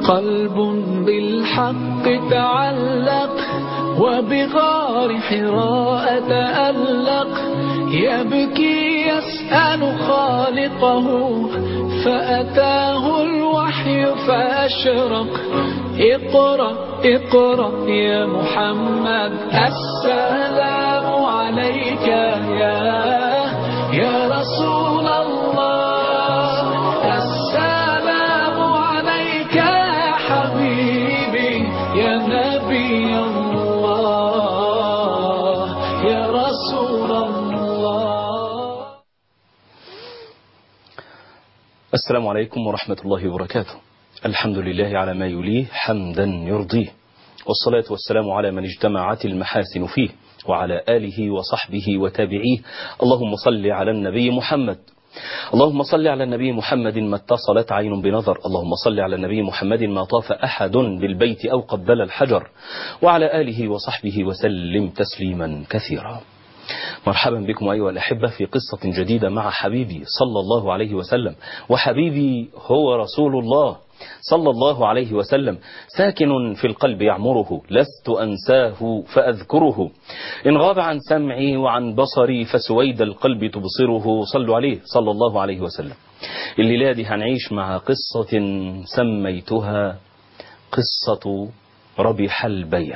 قلب بالحق تعلق وبغار حراء تألق يبكي يسأل خالقه فأتاه الوحي فأشرق اقرأ اقرأ يا محمد السلام عليك يا يا رسول الله السلام عليك يا حبيبي يا نبي الله يا رسول الله السلام عليكم ورحمة الله وبركاته الحمد لله على ما يليه حمدا يرضيه والصلاة والسلام على من اجتمعت المحاسن فيه وعلى آله وصحبه وتابعيه اللهم صل على النبي محمد اللهم صل على النبي محمد ما اتصلت عين بنظر اللهم صل على النبي محمد ما طاف أحد بالبيت أو قبل الحجر وعلى آله وصحبه وسلم تسليما كثيرا مرحبا بكم أيها الأحبة في قصة جديدة مع حبيبي صلى الله عليه وسلم وحبيبي هو رسول الله صلى الله عليه وسلم ساكن في القلب يعمره لست أنساه فأذكره إن غاب عن سمعي وعن بصري فسويد القلب تبصره صلوا عليه صلى الله عليه وسلم الليلة دي هنعيش مع قصة سميتها قصة ربح البيع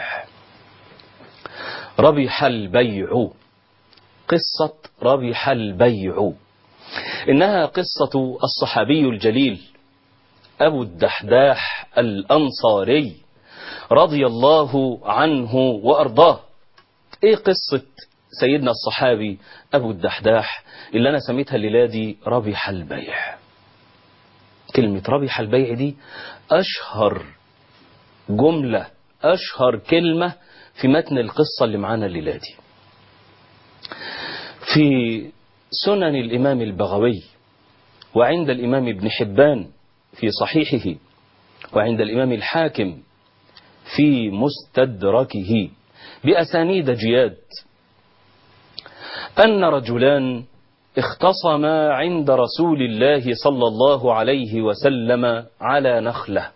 ربح البيع قصة ربح البيع إنها قصة الصحابي الجليل أبو الدحداح الأنصاري رضي الله عنه وأرضاه إيه قصة سيدنا الصحابي أبو الدحداح اللي أنا سميتها الليلة دي ربح البيع كلمة ربح البيع دي أشهر جملة أشهر كلمة في متن القصة اللي معانا الليلة دي في سنن الإمام البغوي وعند الإمام ابن حبان في صحيحه وعند الإمام الحاكم في مستدركه بأسانيد جياد أن رجلان اختصما عند رسول الله صلى الله عليه وسلم على نخلة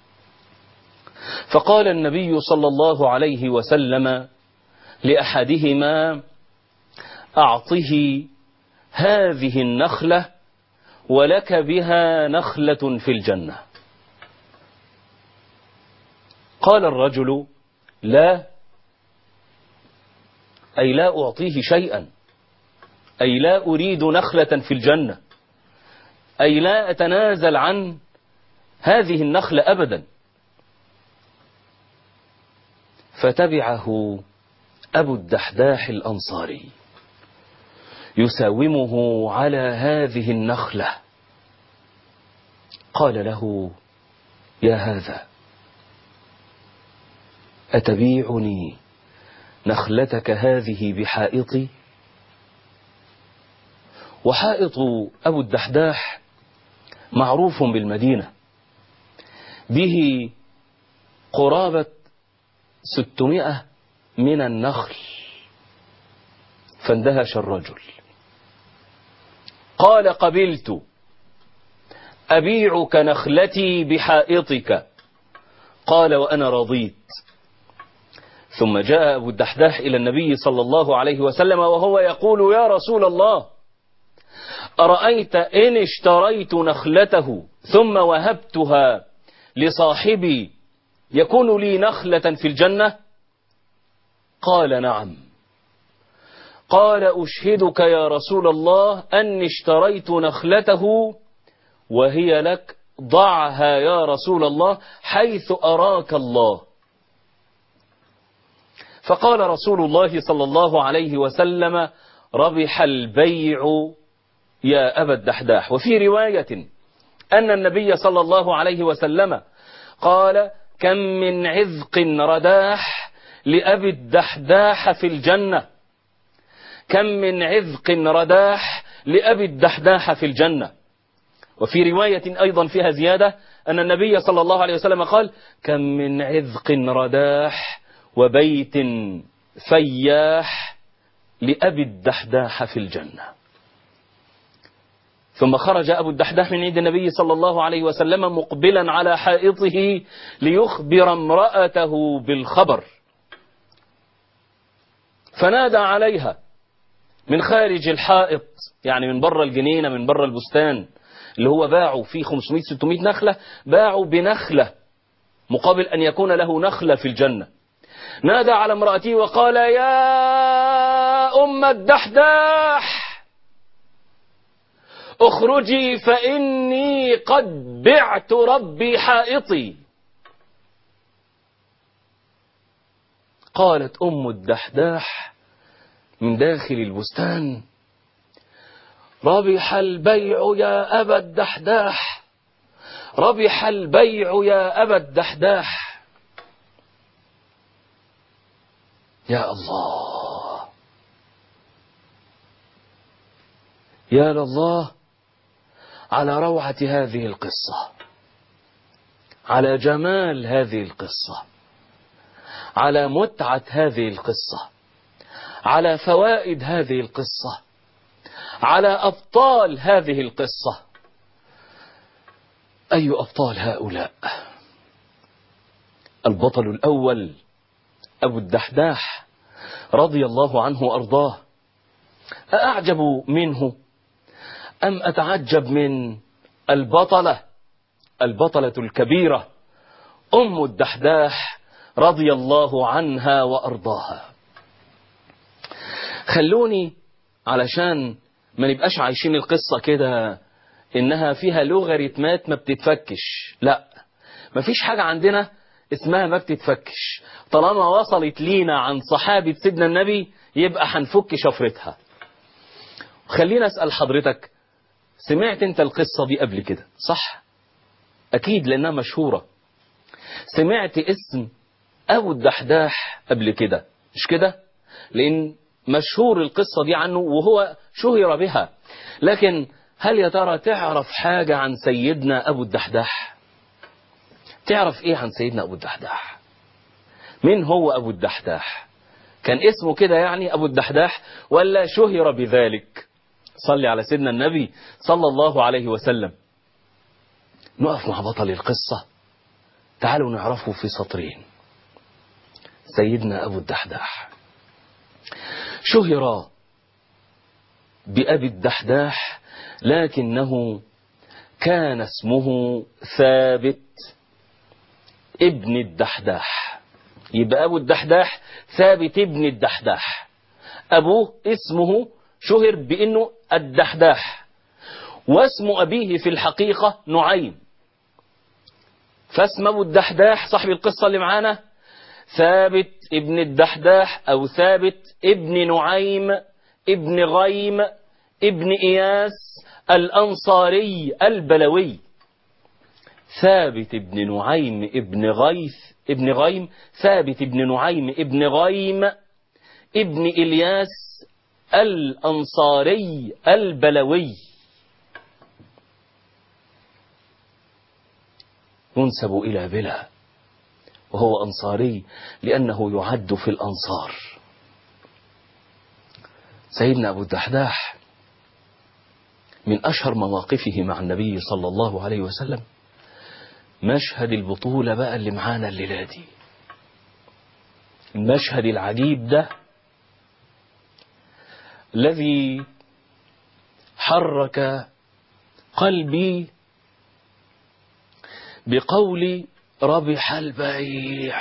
فقال النبي صلى الله عليه وسلم لأحدهما أعطه هذه النخلة ولك بها نخلة في الجنة قال الرجل لا أي لا أعطيه شيئا أي لا أريد نخلة في الجنة أي لا أتنازل عن هذه النخلة أبدا فتبعه أبو الدحداح الأنصاري يساومه على هذه النخلة قال له يا هذا أتبيعني نخلتك هذه بحائطي وحائط أبو الدحداح معروف بالمدينة به قرابة ستمائة من النخل فاندهش الرجل قال قبلت أبيعك نخلتي بحائطك قال وأنا رضيت ثم جاء أبو الدحداح إلى النبي صلى الله عليه وسلم وهو يقول يا رسول الله أرأيت إن اشتريت نخلته ثم وهبتها لصاحبي يكون لي نخلة في الجنة قال نعم قال أشهدك يا رسول الله أني اشتريت نخلته وهي لك ضعها يا رسول الله حيث أراك الله فقال رسول الله صلى الله عليه وسلم ربح البيع يا أبا الدحداح وفي رواية أن النبي صلى الله عليه وسلم قال كم من عذق رداح لأبي الدحداح في الجنة كم من عذق رداح لأبي الدحداح في الجنة وفي رواية أيضا فيها زيادة أن النبي صلى الله عليه وسلم قال كم من عذق رداح وبيت فياح لأبي الدحداح في الجنة ثم خرج أبو الدحداح من عند النبي صلى الله عليه وسلم مقبلا على حائطه ليخبر امرأته بالخبر فنادى عليها من خارج الحائط يعني من بره الجنينة من بره البستان اللي هو باعوا فيه 500-600 نخلة باعوا بنخلة مقابل أن يكون له نخلة في الجنة نادى على امرأته وقال يا أم الدحداح اخرجي فإني قد بعت ربي حائطي قالت أم الدحداح من داخل البستان ربح البيع يا أبا الدحداح ربح البيع يا أبا الدحداح يا الله يا لله على روعة هذه القصة على جمال هذه القصة على متعة هذه القصة على فوائد هذه القصة على أبطال هذه القصة أي أبطال هؤلاء البطل الأول أبو الدحداح رضي الله عنه وأرضاه أأعجب منه أم أتعجب من البطلة البطلة الكبيرة أم الدحداح رضي الله عنها وأرضاها خلوني علشان ما نبقاش عايشين القصة كده إنها فيها لوغاريتمات ما بتتفكش لا مفيش حاجة عندنا اسمها ما بتتفكش طالما وصلت لينا عن صحابة سيدنا النبي يبقى هنفك شفرتها خلينا أسأل حضرتك سمعت انت القصة دي قبل كده صح أكيد لأنها مشهورة سمعت اسم أبو الدحداح قبل كده مش كده لأن مشهور القصة دي عنه وهو شهر بها لكن هل يا ترى تعرف حاجة عن سيدنا أبو الدحداح تعرف إيه عن سيدنا أبو الدحداح من هو أبو الدحداح كان اسمه كده يعني أبو الدحداح ولا شهر بذلك صلي على سيدنا النبي صلى الله عليه وسلم نقف مع بطل القصة تعالوا نعرفه في سطرين سيدنا أبو الدحداح شهر بأبي الدحداح لكنه كان اسمه ثابت ابن الدحداح يبقى أبو الدحداح ثابت ابن الدحداح أبوه اسمه شهر بأنه الدحداح واسم أبيه في الحقيقة نعيم فاسم أبو الدحداح صاحب القصة اللي معانا ثابت ابن الدحداح أو ثابت ابن نعيم ابن غيم ابن إياس الأنصاري البلوي ثابت ابن نعيم ابن غيث ابن غيم ثابت ابن نعيم ابن غيم ابن إلياس الأنصاري البلوي ينسب إلى بلا وهو أنصاري لأنه يعد في الأنصار سيدنا أبو الدحداح من أشهر مواقفه مع النبي صلى الله عليه وسلم مشهد البطولة بقى اللي معانا الليلة دي المشهد العجيب ده الذي حرك قلبي بقول ربح البيع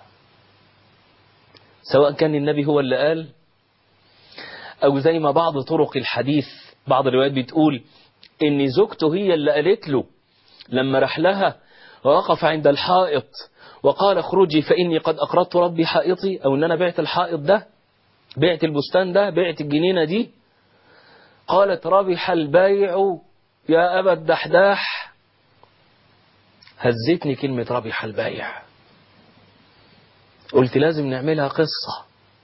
سواء كان النبي هو اللي قال أو زي ما بعض طرق الحديث بعض الروايات بتقول إن زوجته هي اللي قالت له لما راح لها ووقف عند الحائط وقال اخرجي فإني قد أقرضت ربي حائطي أو إن أنا بعت الحائط ده بعت البستان ده بعت الجنينة دي قالت ربح البيع يا أبا الدحداح هزتني كلمة ربح البيع قلت لازم نعملها قصة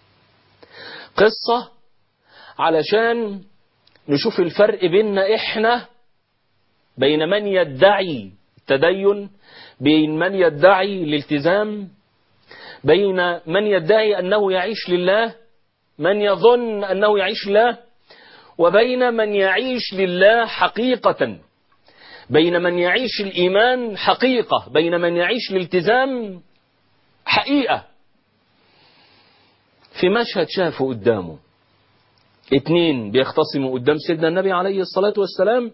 قصة علشان نشوف الفرق بيننا إحنا بين من يدعي التدين بين من يدعي الالتزام بين من يدعي أنه يعيش لله من يظن أنه يعيش لله وبين من يعيش لله حقيقة بين من يعيش الإيمان حقيقة بين من يعيش الالتزام حقيقة في مشهد شافه قدامه اتنين بيختصموا قدام سيدنا النبي عليه الصلاة والسلام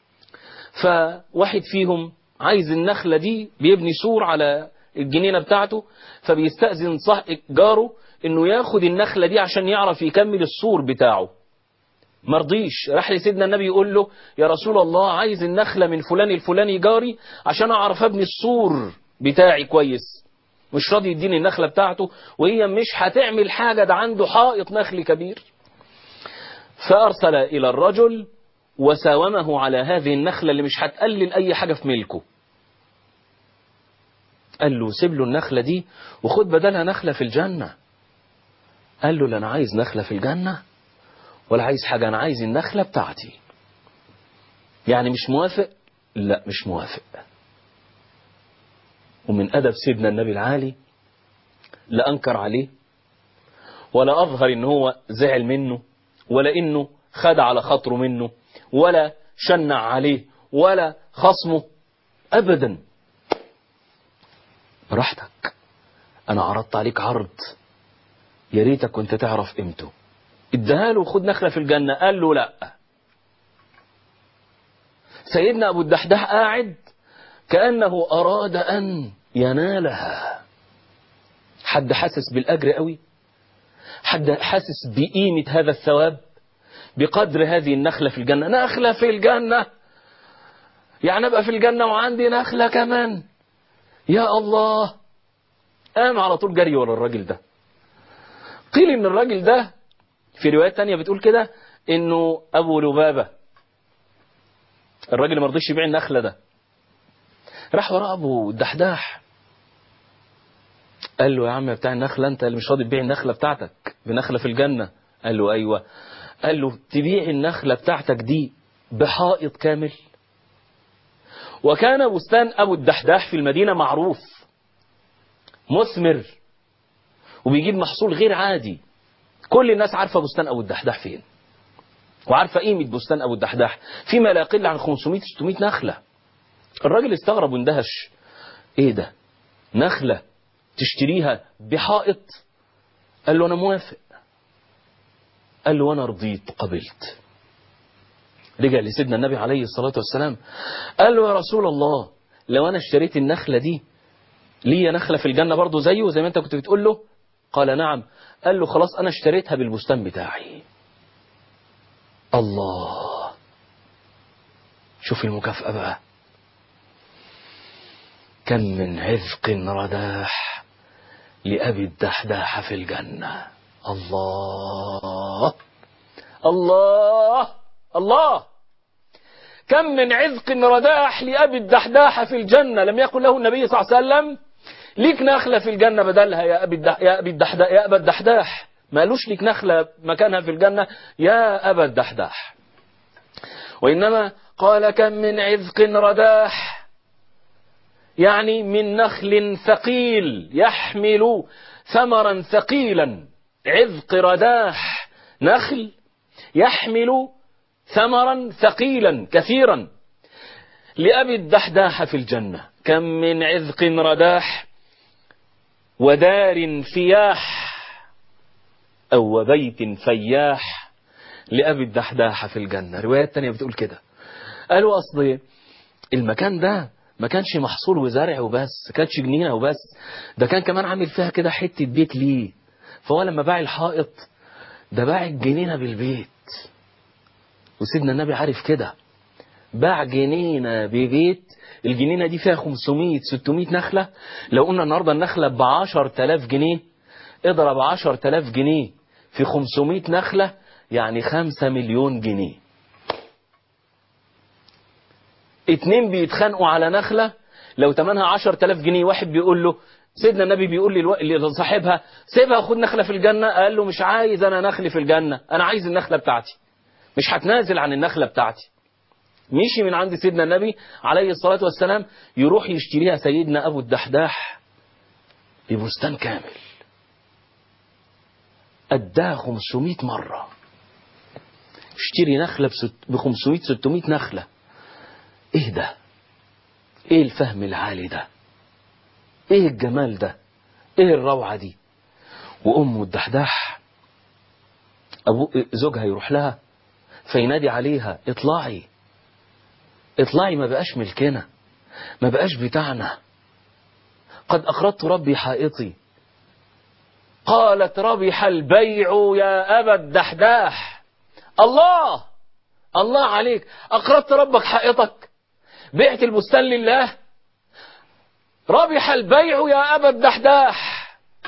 فواحد فيهم عايز النخلة دي بيبني سور على الجنينة بتاعته فبيستأذن صح جاره انه ياخد النخلة دي عشان يعرف يكمل السور بتاعه مرضيش راح لسيدنا النبي يقول له يا رسول الله عايز النخلة من فلان الفلاني جاري عشان اعرف ابني السور بتاعي كويس مش راضي يديني النخلة بتاعته وهي مش هتعمل حاجة ده عنده حائط نخل كبير فأرسل إلى الرجل وساومه على هذه النخلة اللي مش هتقلل أي حاجة في ملكه قال له سيب له النخلة دي وخد بدلها نخلة في الجنة قال له لا أنا عايز نخلة في الجنة ولا عايز حاجة أنا عايز النخلة بتاعتي يعني مش موافق لا مش موافق ومن أدب سيدنا النبي العالي لا أنكر عليه ولا أظهر إن هو زعل منه ولا إنه خد على خاطره منه ولا شنع عليه ولا خصمه أبدا براحتك أنا عرضت عليك عرض يا ريتك كنت تعرف قيمته اداها له خد نخلة في الجنة قال له لا سيدنا أبو الدحداح قاعد كأنه أراد أن ينالها حد حاسس بالأجر قوي حد حاسس بقيمة هذا الثواب بقدر هذه النخلة في الجنة نخلة في الجنة يعني أبقى في الجنة وعندي نخلة كمان يا الله قام على طول جري ورا الراجل ده قيل ان الراجل ده في روايات تانية بتقول كده انه ابو لبابة الراجل ما رضيش يبيع النخلة ده راح ورا ابو الدحداح قال له يا عم بتاع النخلة انت اللي مش راضي تبيع النخلة بتاعتك بنخلة في الجنة قال له ايوه قال له تبيع النخلة بتاعتك دي بحائط كامل وكان بستان ابو الدحداح في المدينة معروف مثمر وبيجيب محصول غير عادي كل الناس عارفة بستان أبو الدحداح فين وعارفة قيمة بستان أبو الدحداح فيما لا يقل عن 500-600 نخلة الراجل استغرب واندهش ايه ده نخلة تشتريها بحائط قال له أنا موافق قال له أنا رضيت قبلت رجع لسيدنا النبي عليه الصلاة والسلام قال له يا رسول الله لو أنا اشتريت النخلة دي ليا نخلة في الجنة برضو زيه زي ما انت كنت بتقول له قال نعم قال له خلاص أنا اشتريتها بالبستان بتاعي الله شوف المكافأة بقى كم من عذق رداح لأبي الدحداح في الجنة الله الله الله كم من عذق رداح لأبي الدحداح في الجنة لم يقل له النبي صلى الله عليه وسلم ليك نخلة في الجنة بدلها يا أبي الدح... يا أبي الدحداح يا أبا الدحداح ما قالوش ليك نخلة مكانها في الجنة يا أبا الدحداح وإنما قال كم من عذق رداح يعني من نخل ثقيل يحمل ثمرا ثقيلا عذق رداح نخل يحمل ثمرا ثقيلا كثيرا لأبي الدحداح في الجنة كم من عذق رداح ودار فياح أو وبيت فياح لأبي الدحداح في الجنة روايات تانية بتقول كده قالوا أصل المكان ده ما كانش محصول وزرع وبس كانش جنينة وبس ده كان كمان عامل فيها كده حتة بيت ليه فهو لما باع الحائط ده باع الجنينة بالبيت وسيدنا النبي عارف كده باع جنينة ببيت الجنينة دي فيها 500 600 نخلة لو قلنا النهاردة النخلة ب 10000 جنيه اضرب 10000 جنيه في 500 نخلة يعني 5 مليون جنيه اتنين بيتخانقوا على نخلة لو تمنها 10000 جنيه واحد بيقول له سيدنا النبي بيقول للو... لصاحبها سيبها خد نخلة في الجنة قال له مش عايز انا نخل في الجنة انا عايز النخلة بتاعتي مش هتنازل عن النخلة بتاعتي مشي من عند سيدنا النبي عليه الصلاة والسلام يروح يشتريها سيدنا أبو الدحداح ببستان كامل أداها 500 مرة اشتري نخلة ب 500 600 نخلة ايه ده ايه الفهم العالي ده ايه الجمال ده ايه الروعة دي وامه الدحداح أبو زوجها يروح لها فينادي عليها اطلعي اطلعي ما بقاش ملكنا ما بقاش بتاعنا قد أخرجت ربي حائطي قالت ربح البيع يا أبا الدحداح الله الله عليك أقرضت ربك حائطك بعت البستان لله ربح البيع يا أبا الدحداح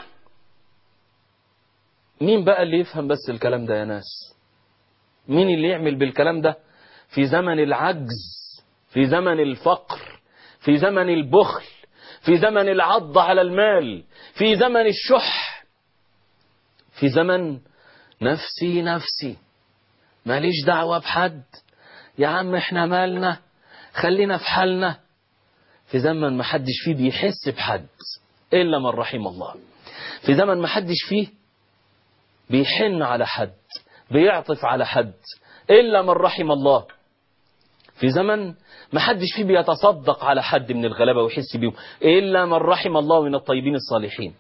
مين بقى اللي يفهم بس الكلام ده يا ناس مين اللي يعمل بالكلام ده في زمن العجز في زمن الفقر في زمن البخل في زمن العض على المال في زمن الشح في زمن نفسي نفسي ماليش دعوة بحد يا عم احنا مالنا خلينا في حالنا في زمن ما حدش فيه بيحس بحد إلا من رحم الله في زمن ما حدش فيه بيحن على حد بيعطف على حد إلا من رحم الله في زمن ما حدش فيه بيتصدق على حد من الغلابة ويحس بيهم إلا من رحم الله من الطيبين الصالحين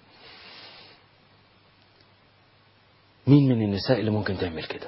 مين من النساء اللي ممكن تعمل كده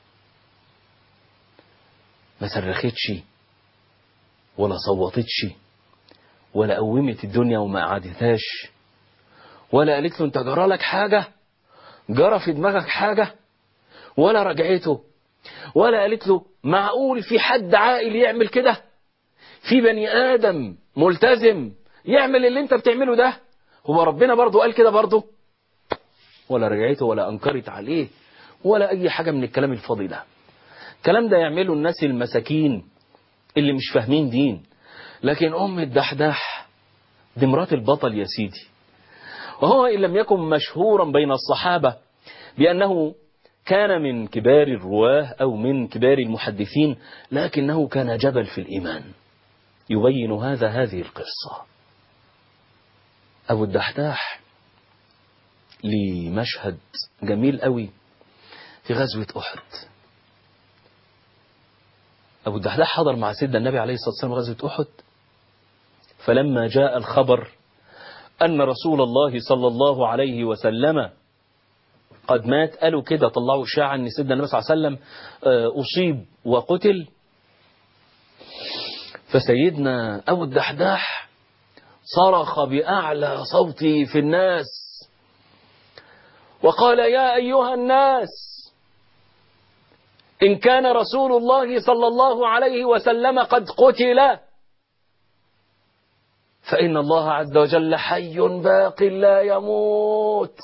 ما صرختش ولا صوتتش ولا قومت الدنيا وما قعدتهاش ولا قالت له انت جرى لك حاجة جرى في دماغك حاجة ولا رجعته ولا قالت له معقول في حد عاقل يعمل كده في بني آدم ملتزم يعمل اللي انت بتعمله ده هو ربنا برضه قال كده برضه ولا رجعته ولا أنكرت عليه ولا أي حاجة من الكلام الفاضي ده الكلام ده يعمله الناس المساكين اللي مش فاهمين دين لكن أم الدحداح دي مرات البطل يا سيدي وهو إن لم يكن مشهورا بين الصحابة بأنه كان من كبار الرواه أو من كبار المحدثين لكنه كان جبل في الإيمان يبين هذا هذه القصة أبو الدحداح لمشهد جميل قوي في غزوة أحد أبو الدحداح حضر مع سيدنا النبي عليه الصلاة والسلام غزوة أحد فلما جاء الخبر أن رسول الله صلى الله عليه وسلم قد مات قالوا كده طلعوا إشاعة أن سيدنا النبي صلى الله عليه وسلم أصيب وقتل فسيدنا أبو الدحداح صرخ بأعلى صوته في الناس وقال يا أيها الناس إن كان رسول الله صلى الله عليه وسلم قد قتل فإن الله عز وجل حي باق لا يموت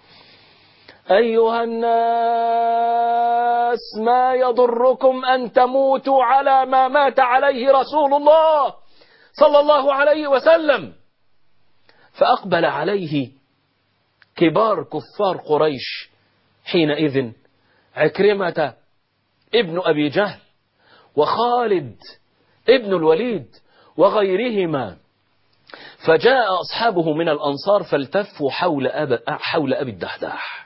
أيها الناس ما يضركم أن تموتوا على ما مات عليه رسول الله صلى الله عليه وسلم فأقبل عليه كبار كفار قريش حينئذ عكرمة ابن أبي جهل وخالد ابن الوليد وغيرهما فجاء أصحابه من الأنصار فالتفوا حول, أب حول أبي الدحداح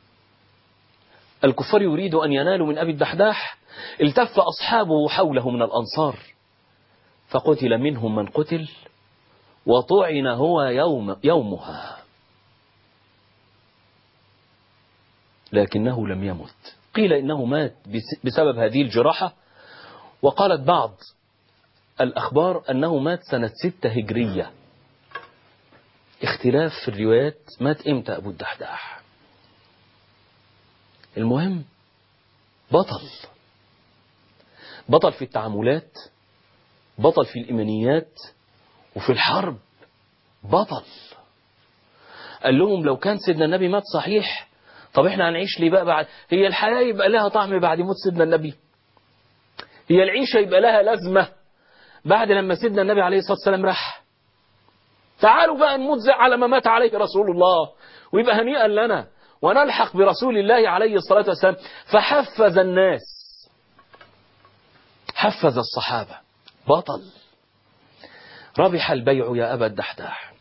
الكفار يريدوا أن ينالوا من أبي الدحداح التف أصحابه حوله من الأنصار فقتل منهم من قتل وطعن هو يوم يومها لكنه لم يمت قيل إنه مات بسبب هذه الجراحة وقالت بعض الأخبار أنه مات سنة ستة هجرية اختلاف في الروايات مات إمتى أبو الدحداح المهم بطل بطل في التعاملات بطل في الإيمانيات وفي الحرب بطل قال لهم لو كان سيدنا النبي مات صحيح طب احنا هنعيش ليه بقى بعد هي الحياة يبقى لها طعم بعد موت سيدنا النبي هي العيشة يبقى لها لازمة بعد لما سيدنا النبي عليه الصلاة والسلام راح تعالوا بقى نموت زي على ما مات عليه رسول الله ويبقى هنيئا لنا ونلحق برسول الله عليه الصلاة والسلام فحفز الناس حفز الصحابة بطل ربح البيع يا أبا الدحداح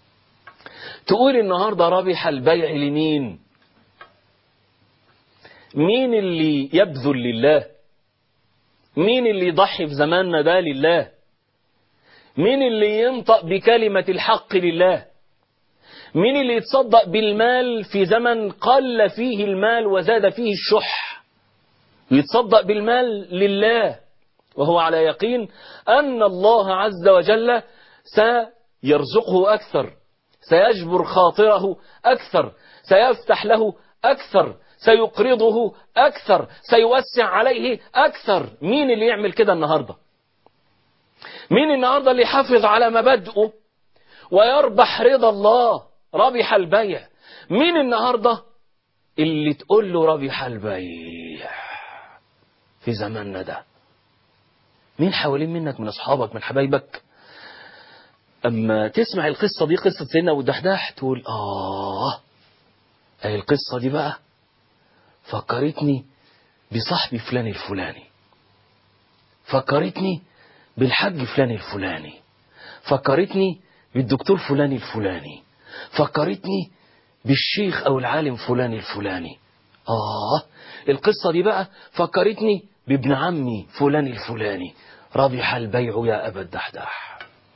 تقول النهاردة ربح البيع لمين مين اللي يبذل لله مين اللي يضحي في زماننا ده لله مين اللي ينطق بكلمة الحق لله مين اللي يتصدق بالمال في زمن قل فيه المال وزاد فيه الشح يتصدق بالمال لله وهو على يقين أن الله عز وجل سيرزقه أكثر سيجبر خاطره أكثر سيفتح له أكثر سيقرضه أكثر سيوسع عليه أكثر مين اللي يعمل كده النهاردة مين النهاردة اللي يحافظ على مبادئه ويربح رضا الله ربح البيع مين النهاردة اللي تقول له ربح البيع في زماننا ده مين حوالين منك من أصحابك من حبايبك أما تسمع القصة دي قصة سيدنا والدحداح تقول آه أي القصة دي بقى فكرتني بصاحبي فلان الفلاني فكرتني بالحج فلان الفلاني فكرتني بالدكتور فلان الفلاني فكرتني بالشيخ أو العالم فلان الفلاني آه القصة دي بقى فكرتني بابن عمي فلان الفلاني ربح البيع يا أبا الدحداح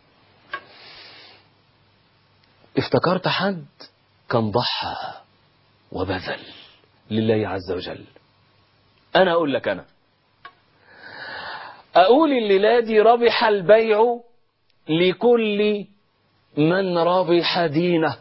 افتكرت حد كان ضحى وبذل لله عز وجل أنا أقول لك أنا أقول الليلة دي ربح البيع لكل من ربح دينه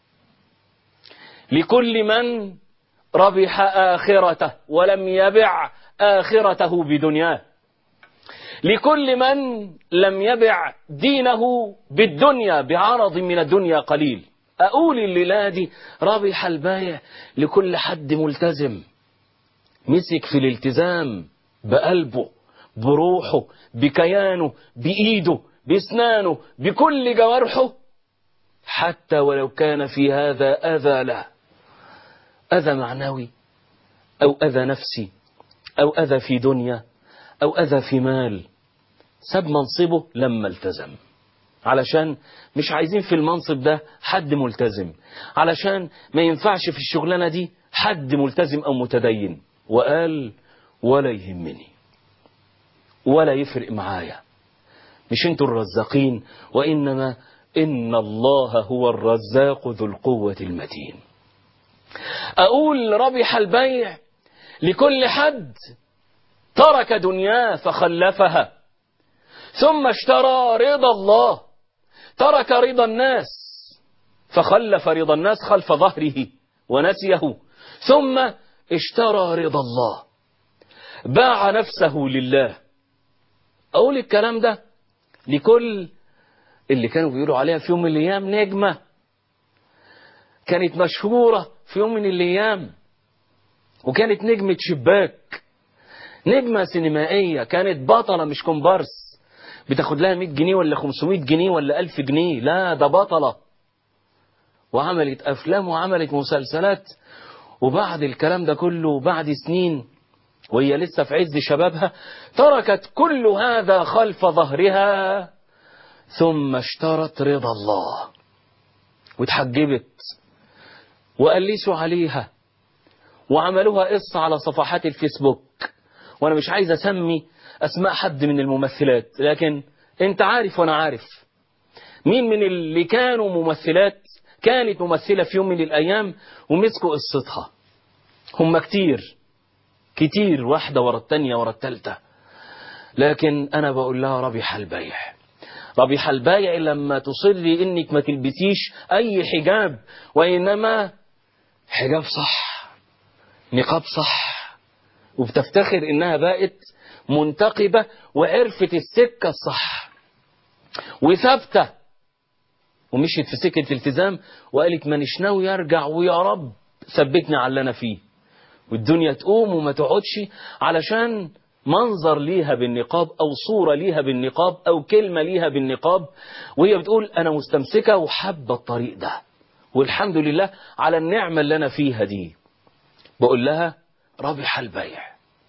لكل من ربح آخرته ولم يبع آخرته بدنياه لكل من لم يبع دينه بالدنيا بعرض من الدنيا قليل أقول الليلة دي ربح البايع لكل حد ملتزم مسك في الالتزام بقلبه بروحه بكيانه بإيده باسنانه بكل جوارحه حتى ولو كان في هذا أذى له أذى معنوي أو أذى نفسي أو أذى في دنيا أو أذى في مال ساب منصبه لما التزم علشان مش عايزين في المنصب ده حد ملتزم علشان ما ينفعش في الشغلانة دي حد ملتزم أو متدين وقال ولا يهمني ولا يفرق معايا مش انتوا الرزاقين وإنما إن الله هو الرزاق ذو القوة المتين أقول ربح البيع لكل حد ترك دنياه فخلفها ثم اشترى رضا الله ترك رضا الناس فخلف رضا الناس خلف ظهره ونسيه ثم اشترى رضا الله باع نفسه لله أقول الكلام ده لكل اللي كانوا بيقولوا عليها في يوم من الأيام نجمة كانت مشهورة في يوم من الأيام وكانت نجمة شباك نجمة سينمائية كانت بطلة مش كومبارس بتاخد لها 100 جنيه ولا 500 جنيه ولا 1000 جنيه لا ده بطلة وعملت أفلام وعملت مسلسلات وبعد الكلام ده كله بعد سنين وهي لسه في عز شبابها تركت كل هذا خلف ظهرها ثم اشترت رضا الله واتحجبت وقلسوا عليها وعملوها قصة على صفحات الفيسبوك وانا مش عايز اسمي اسماء حد من الممثلات لكن انت عارف وانا عارف مين من اللي كانوا ممثلات كانت ممثلة في يوم من الايام ومسكوا قصتها هم كتير كتير واحدة ورا التانية ورا التالتة لكن انا بقول لها ربح البيع ربح البايع لما تصري انك ما تلبسيش اي حجاب وانما حجاب صح نقاب صح وبتفتخر انها بقت منتقبة وعرفت السكة الصح وثابتة ومشيت في سكة التزام وقالت مانيش ناوي ارجع ويا رب ثبتني على اللي انا فيه والدنيا تقوم وما تقعدش علشان منظر ليها بالنقاب أو صورة ليها بالنقاب أو كلمة ليها بالنقاب وهي بتقول أنا مستمسكة وحابة الطريق ده والحمد لله على النعمة اللي أنا فيها دي بقول لها ربح البيع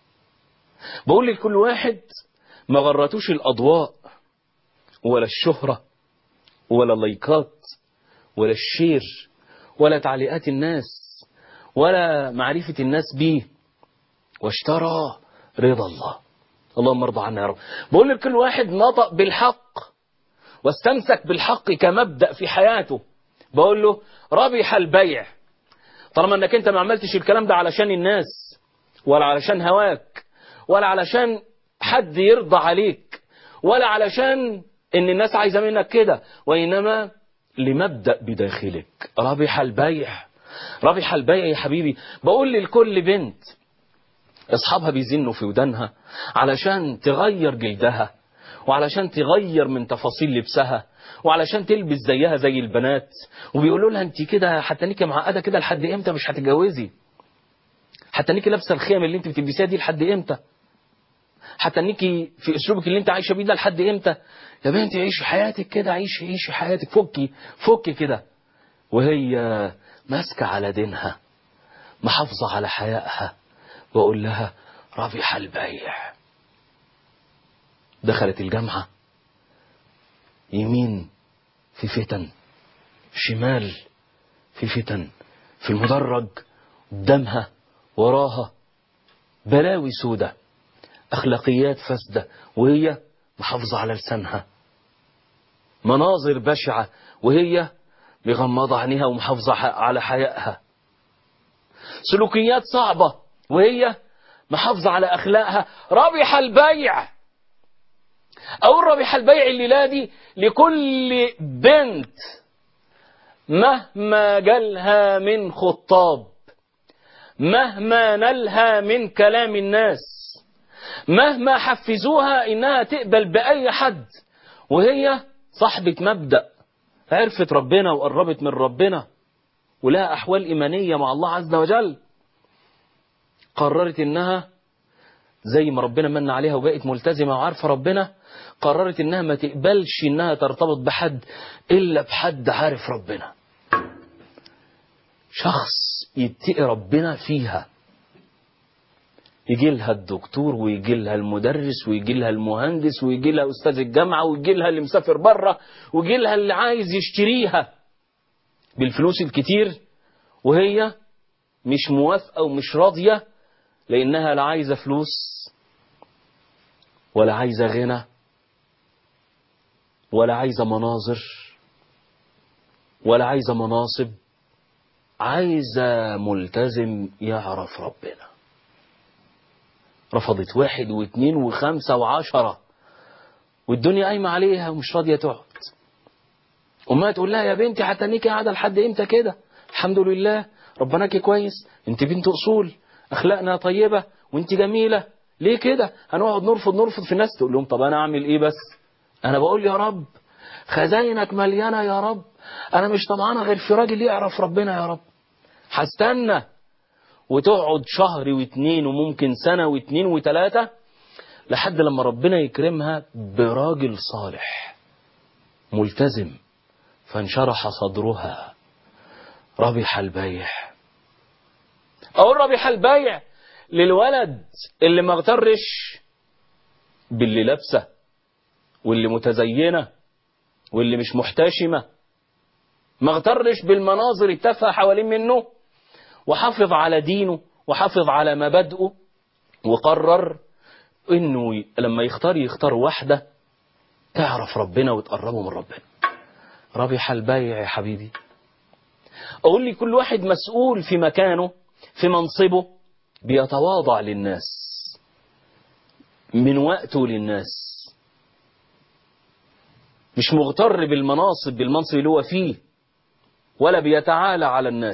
بقول لكل واحد ما غرتوش الأضواء ولا الشهرة ولا اللايكات ولا الشير ولا تعليقات الناس ولا معرفة الناس بيه واشترى رضا الله اللهم ارضى عنا يا رب بقول لكل واحد نطق بالحق واستمسك بالحق كمبدأ في حياته بقول له ربح البيع طالما انك انت ما عملتش الكلام ده علشان الناس ولا علشان هواك ولا علشان حد يرضى عليك ولا علشان ان الناس عايزة منك كده وانما لمبدأ بداخلك ربح البيع ربح البيع يا حبيبي بقول لكل بنت اصحابها بيزنوا في ودانها علشان تغير جلدها وعلشان تغير من تفاصيل لبسها وعلشان تلبس زيها زي البنات وبيقولوا لها انت كده هتنيكي معقده كده لحد امتى مش هتتجوزي هتنيكي لابسه الخيم اللي انت بتلبسيها دي لحد امتى هتنيكي في اسلوبك اللي انت عايشه بيه ده لحد امتى يا بنتي عيشي حياتك كده عيشي عيشي حياتك فكي فكي كده وهي ماسكه على دينها محافظه على حيائها واقول لها ربح البيع دخلت الجامعه يمين في فتن شمال في فتن في المدرج قدامها وراها بلاوي سودة أخلاقيات فاسدة وهي محافظة على لسانها مناظر بشعة وهي مغمضة عينيها ومحافظة على حيائها سلوكيات صعبة وهي محافظة على أخلاقها ربح البيع أو ربح البيع الليلة دي لكل بنت مهما جالها من خطاب مهما نلها من كلام الناس مهما حفزوها إنها تقبل بأي حد وهي صاحبة مبدأ عرفت ربنا وقربت من ربنا ولها أحوال إيمانية مع الله عز وجل قررت إنها زي ما ربنا من عليها وبقت ملتزمة وعارفة ربنا قررت إنها ما تقبلش إنها ترتبط بحد إلا بحد عارف ربنا شخص يتقي ربنا فيها يجي لها الدكتور ويجي لها المدرس ويجي لها المهندس ويجي لها أستاذ الجامعة ويجي لها اللي مسافر بره ويجي لها اللي عايز يشتريها بالفلوس الكتير وهي مش موافقة ومش راضية لأنها لا عايزة فلوس ولا عايزة غنى ولا عايزة مناظر ولا عايزة مناصب عايزة ملتزم يعرف ربنا رفضت واحد واثنين وخمسة وعشرة والدنيا قايمة عليها ومش راضية تقعد أمها تقول لها يا بنتي هتنيكي قاعدة لحد إمتى كده الحمد لله ربناكي كويس انت بنت أصول أخلاقنا طيبة وانت جميلة ليه كده هنقعد نرفض نرفض في الناس تقول لهم طب أنا أعمل إيه بس أنا بقول يا رب خزاينك مليانة يا رب أنا مش طمعانة غير في راجل يعرف ربنا يا رب هستنى وتقعد شهر واتنين وممكن سنة واتنين وتلاتة لحد لما ربنا يكرمها براجل صالح ملتزم فانشرح صدرها ربح البيع أو ربح البيع للولد اللي ما اغترش باللي لابسه واللي متزينة واللي مش محتشمة ما اغترش بالمناظر التافهة حوالين منه وحافظ على دينه وحافظ على مبادئه وقرر انه لما يختار يختار واحدة تعرف ربنا وتقربه من ربنا ربح البيع يا حبيبي اقول لي كل واحد مسؤول في مكانه في منصبه بيتواضع للناس من وقته للناس مش مغتر بالمناصب بالمنصب اللي هو فيه ولا بيتعالى على الناس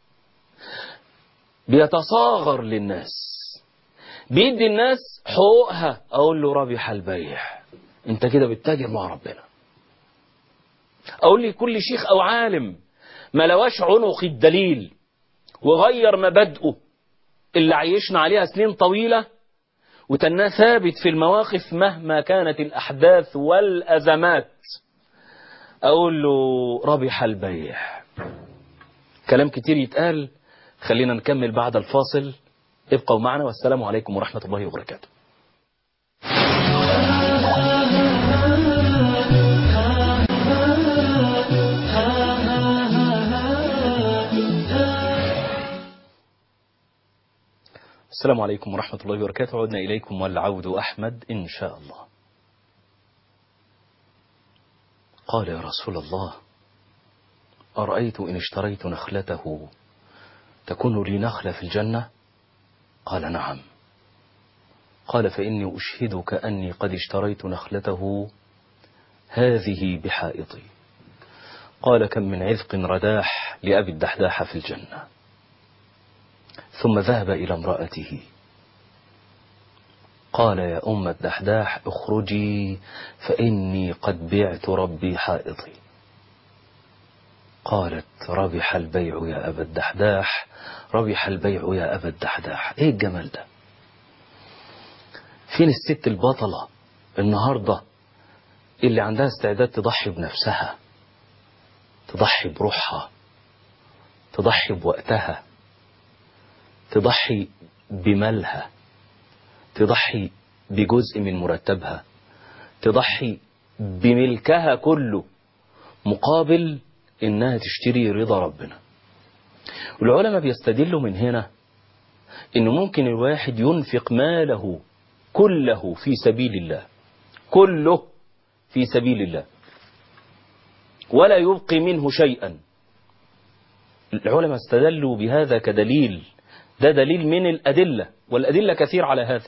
بيتصاغر للناس بيدي الناس حقوقها اقول له ربح البيع انت كده بتتاجر مع ربنا اقول لي كل شيخ او عالم ما لواش عنق الدليل وغير مبادئه اللي عيشنا عليها سنين طويلة وتناه ثابت في المواقف مهما كانت الأحداث والأزمات أقول له ربح البيع كلام كتير يتقال خلينا نكمل بعد الفاصل ابقوا معنا والسلام عليكم ورحمة الله وبركاته السلام عليكم ورحمة الله وبركاته عدنا إليكم والعود أحمد إن شاء الله قال يا رسول الله أرأيت إن اشتريت نخلته تكون لي نخلة في الجنة قال نعم قال فإني أشهدك أني قد اشتريت نخلته هذه بحائطي قال كم من عذق رداح لأبي الدحداح في الجنة ثم ذهب إلى امرأته قال يا أم الدحداح اخرجي فإني قد بعت ربي حائطي قالت ربح البيع يا أبا الدحداح ربح البيع يا أبا الدحداح إيه الجمال ده فين الست البطلة النهاردة اللي عندها استعداد تضحي بنفسها تضحي بروحها تضحي بوقتها تضحي بمالها تضحي بجزء من مرتبها تضحي بملكها كله مقابل انها تشتري رضا ربنا والعلماء بيستدلوا من هنا انه ممكن الواحد ينفق ماله كله في سبيل الله كله في سبيل الله ولا يبقي منه شيئا العلماء استدلوا بهذا كدليل ده دليل من الأدلة والأدلة كثير على هذا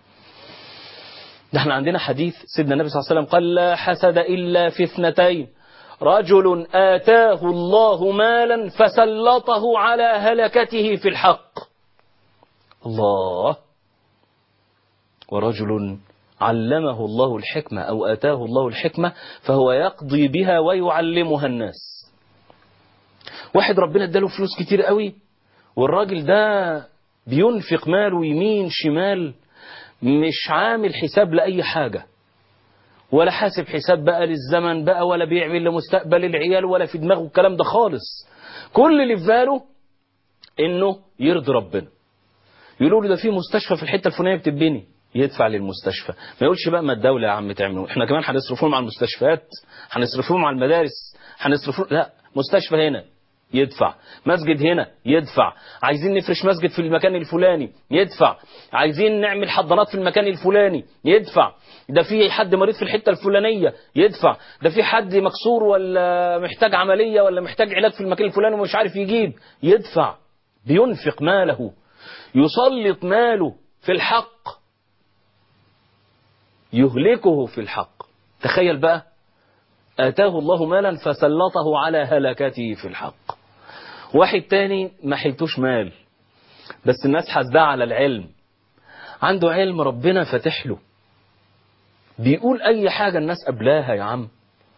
نحن عندنا حديث سيدنا النبي صلى الله عليه وسلم قال لا حسد إلا في اثنتين رجل آتاه الله مالا فسلطه على هلكته في الحق الله ورجل علمه الله الحكمة أو آتاه الله الحكمة فهو يقضي بها ويعلمها الناس واحد ربنا اداله فلوس كتير قوي والراجل ده بينفق ماله يمين شمال مش عامل حساب لأي حاجة ولا حاسب حساب بقى للزمن بقى ولا بيعمل لمستقبل العيال ولا في دماغه الكلام ده خالص كل اللي في باله انه يرضي ربنا يقولوا له ده في مستشفى في الحته الفلانيه بتتبني يدفع للمستشفى ما يقولش بقى ما الدوله يا عم تعمل احنا كمان هنصرفهم على المستشفيات هنصرفهم على المدارس هنصرفهم لا مستشفى هنا يدفع مسجد هنا يدفع عايزين نفرش مسجد في المكان الفلاني يدفع عايزين نعمل حضانات في المكان الفلاني يدفع ده في حد مريض في الحتة الفلانية يدفع ده في حد مكسور ولا محتاج عملية ولا محتاج علاج في المكان الفلاني ومش عارف يجيب يدفع بينفق ماله يسلط ماله في الحق يهلكه في الحق تخيل بقى آتاه الله مالا فسلطه على هلكته في الحق واحد تاني ما حيلتوش مال بس الناس حاسداه على العلم عنده علم ربنا فاتح له بيقول اي حاجة الناس قبلاها يا عم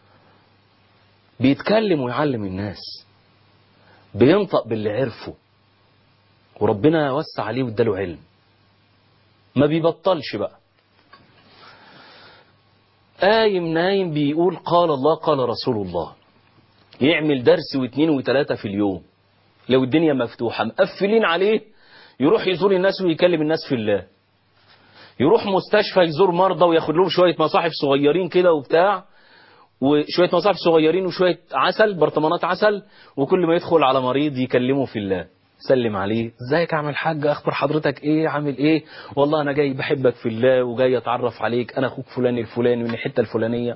بيتكلم ويعلم الناس بينطق باللي عرفه وربنا وسع عليه واداله علم ما بيبطلش بقى قايم نايم بيقول قال الله قال رسول الله يعمل درس واثنين وثلاثة في اليوم لو الدنيا مفتوحة مقفلين عليه يروح يزور الناس ويكلم الناس في الله يروح مستشفى يزور مرضى وياخد لهم شوية مصاحف صغيرين كده وبتاع وشوية مصاحف صغيرين وشوية عسل برطمانات عسل وكل ما يدخل على مريض يكلمه في الله سلم عليه ازيك يا عم الحاج اخبر حضرتك ايه عامل ايه والله انا جاي بحبك في الله وجاي اتعرف عليك انا اخوك فلان الفلاني من الحته الفلانيه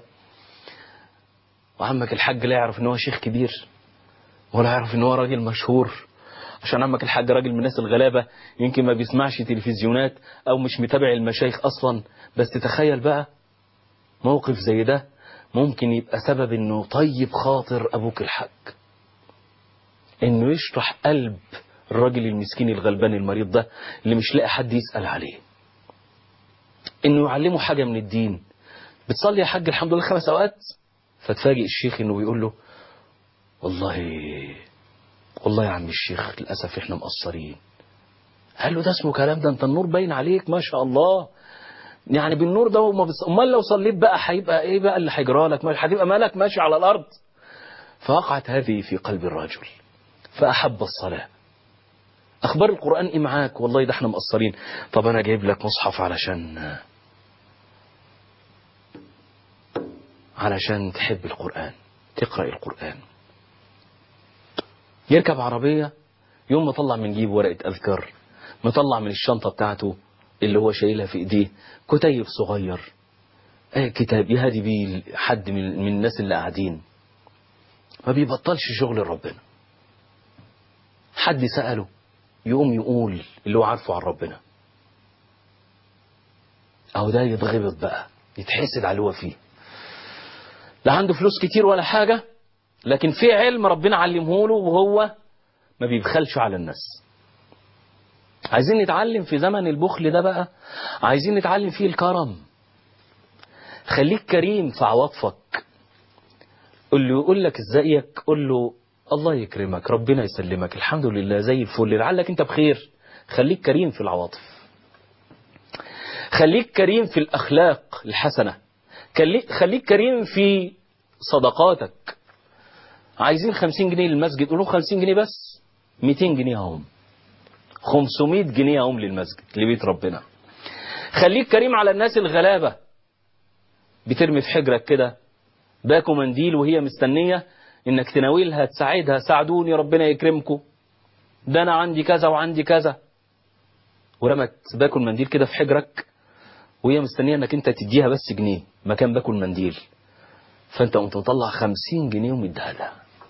وعمك الحاج لا يعرف ان هو شيخ كبير ولا يعرف ان هو راجل مشهور عشان عمك الحاج راجل من الناس الغلابه يمكن ما بيسمعش تلفزيونات او مش متابع المشايخ اصلا بس تتخيل بقى موقف زي ده ممكن يبقى سبب انه طيب خاطر ابوك الحاج انه يشرح قلب الراجل المسكين الغلبان المريض ده اللي مش لاقي حد يسأل عليه انه يعلمه حاجة من الدين بتصلي يا حاج الحمد لله خمس اوقات فتفاجئ الشيخ انه بيقول له والله والله يا عم الشيخ للأسف احنا مقصرين قال له ده اسمه كلام ده انت النور باين عليك ما شاء الله يعني بالنور ده وما بص... امال لو صليت بقى هيبقى ايه بقى اللي هيجرى لك هتبقى مالك ماشي على الارض فوقعت هذه في قلب الرجل فأحب الصلاة أخبار القرآن إيه معاك والله ده احنا مقصرين طب أنا جايب لك مصحف علشان علشان تحب القرآن تقرأ القرآن يركب عربية يوم ما طلع من جيب ورقة أذكار مطلع من الشنطة بتاعته اللي هو شايلها في ايديه كتيب صغير آه كتاب يهدي بيه حد من, من الناس اللي قاعدين ما بيبطلش شغل ربنا حد سأله يقوم يقول اللي هو عارفه عن ربنا أو ده يتغبط بقى يتحسد على اللي هو فيه لا عنده فلوس كتير ولا حاجة لكن في علم ربنا علمه له وهو ما بيبخلش على الناس عايزين نتعلم في زمن البخل ده بقى عايزين نتعلم فيه الكرم خليك كريم في عواطفك قول له يقول لك ازيك قول له الله يكرمك ربنا يسلمك الحمد لله زي الفل لعلك انت بخير خليك كريم في العواطف خليك كريم في الأخلاق الحسنة خليك كريم في صدقاتك عايزين خمسين جنيه للمسجد قولوا خمسين جنيه بس ميتين جنيه هم خمسمائة جنيه هم للمسجد لبيت ربنا خليك كريم على الناس الغلابة بترمي في حجرك كده باكو منديل وهي مستنية انك تناولها تساعدها ساعدوني ربنا يكرمكم ده انا عندي كذا وعندي كذا ورمت باكل منديل كده في حجرك وهي مستنية انك انت تديها بس جنيه مكان باكل منديل فانت قمت مطلع خمسين جنيه ومديها لها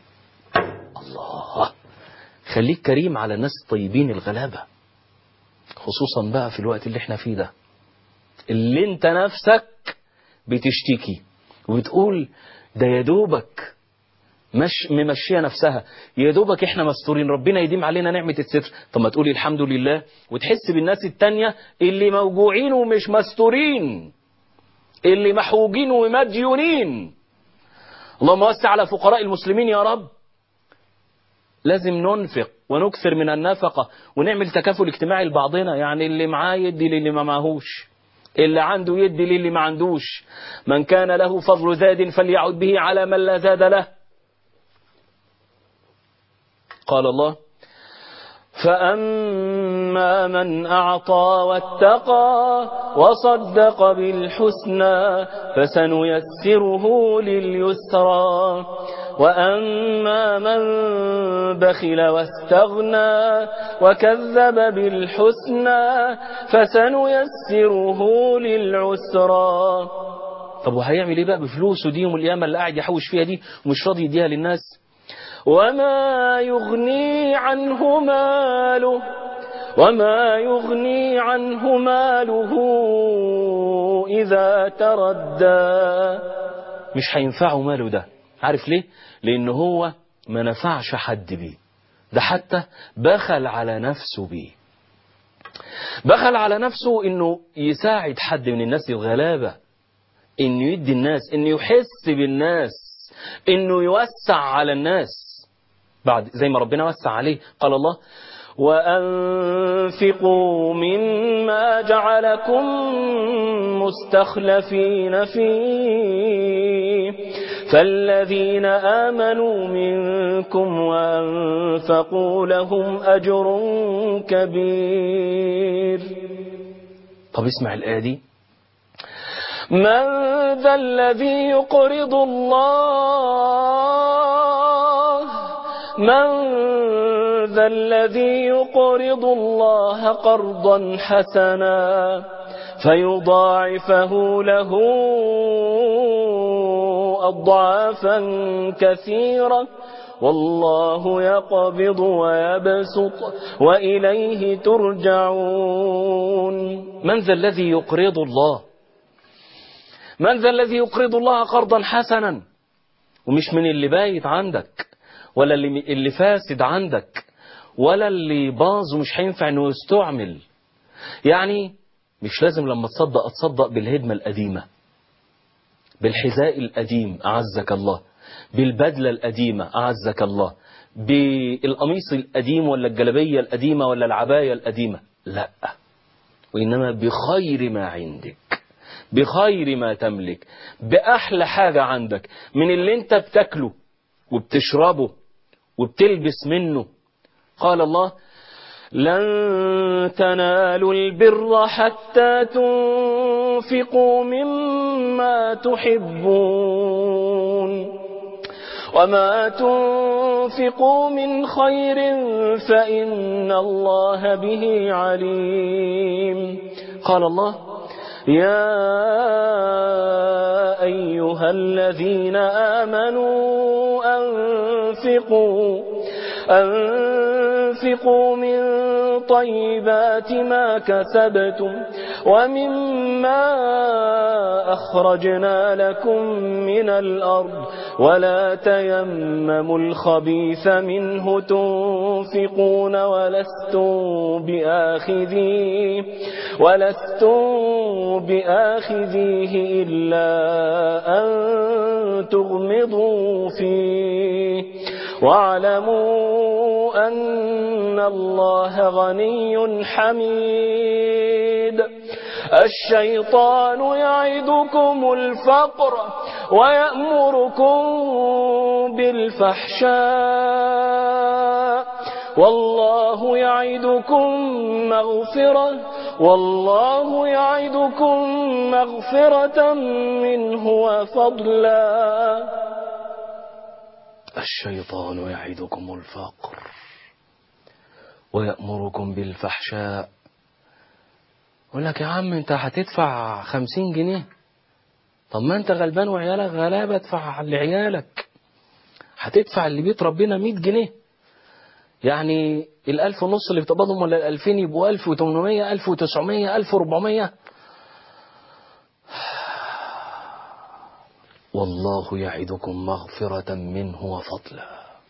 الله خليك كريم على الناس الطيبين الغلابة خصوصا بقى في الوقت اللي احنا فيه ده اللي انت نفسك بتشتكي وبتقول ده يا دوبك مش ممشيه نفسها يا دوبك احنا مستورين ربنا يديم علينا نعمة الستر طب ما تقولي الحمد لله وتحس بالناس التانية اللي موجوعين ومش مستورين اللي محوجين ومديونين اللهم وسع على فقراء المسلمين يا رب لازم ننفق ونكثر من النفقة ونعمل تكافل اجتماعي لبعضنا يعني اللي معاه يدي للي ما معهوش اللي عنده يدي للي ما عندوش من كان له فضل زاد فليعد به على من لا زاد له قال الله فأما من أعطى واتقى وصدق بالحسنى فسنيسره لليسرى وأما من بخل واستغنى وكذب بالحسنى فسنيسره للعسرى طب وهيعمل ايه بقى بفلوسه دي يوم القيامة اللي قاعد يحوش فيها دي ومش راضي يديها للناس وما يغني عنه ماله وما يغني عنه ماله إذا تردى مش هينفعه ماله ده عارف ليه لأن هو ما نفعش حد بيه ده حتى بخل على نفسه بيه بخل على نفسه انه يساعد حد من الناس الغلابة انه يدي الناس انه يحس بالناس انه يوسع على الناس بعد زي ما ربنا وسع عليه قال الله وأنفقوا مما جعلكم مستخلفين فيه فالذين آمنوا منكم وأنفقوا لهم أجر كبير طب اسمع الآية دي من ذا الذي يقرض الله من ذا الذي يقرض الله قرضا حسنا فيضاعفه له أضعافا كثيرة والله يقبض ويبسط وإليه ترجعون من ذا الذي يقرض الله من ذا الذي يقرض الله قرضا حسنا ومش من اللي بايت عندك ولا اللي, اللي فاسد عندك ولا اللي باظ ومش هينفع انه يستعمل يعني مش لازم لما تصدق تصدق بالهدمة القديمة بالحذاء القديم أعزك الله بالبدلة القديمة أعزك الله بالقميص القديم ولا الجلبية القديمة ولا العباية القديمة لا وإنما بخير ما عندك بخير ما تملك بأحلى حاجة عندك من اللي انت بتاكله وبتشربه وبتلبس منه قال الله لن تنالوا البر حتى تنفقوا مما تحبون وما وأنفقوا من خير فإن الله به عليم قال الله يا أيها الذين آمنوا أنفقوا أنفقوا من طيبات ما كسبتم ومما أخرجنا لكم من الأرض ولا تيمموا الخبيث منه تنفقون ولستم بآخذيه ولستم بآخذيه إلا أن تغمضوا فيه واعلموا أن الله غني حميد الشيطان يعدكم الفقر ويأمركم بالفحشاء والله يعدكم مغفرة والله يعدكم مغفرة منه وفضلا الشيطان يعدكم الفقر ويأمركم بالفحشاء يقول لك يا عم انت هتدفع خمسين جنيه طب ما انت غلبان وعيالك غلابة ادفع لعيالك هتدفع اللي بيت ربنا مية جنيه يعني الألف ونص اللي بتقبضهم ولا الألفين يبقوا ألف وتمنمية ألف وتسعمية ألف وربعمية والله يعدكم مغفرة منه وفضلا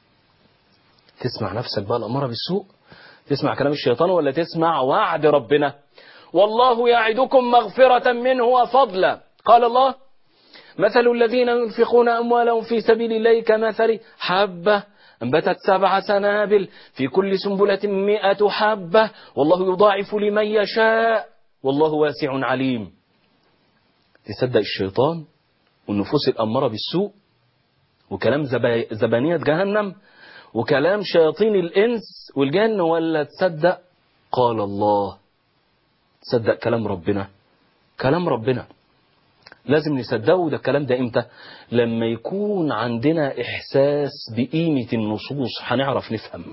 تسمع نفسك بقى الأمارة بالسوء تسمع كلام الشيطان ولا تسمع وعد ربنا والله يعدكم مغفرة منه وفضلا قال الله مثل الذين ينفقون أموالهم في سبيل الله كمثل حبة أنبتت سبع سنابل في كل سنبلة مئة حبة والله يضاعف لمن يشاء والله واسع عليم تصدق الشيطان والنفوس الأمارة بالسوء وكلام زبانية جهنم وكلام شياطين الإنس والجن ولا تصدق قال الله تصدق كلام ربنا كلام ربنا لازم نصدقه ده الكلام ده امتى لما يكون عندنا احساس بقيمة النصوص هنعرف نفهم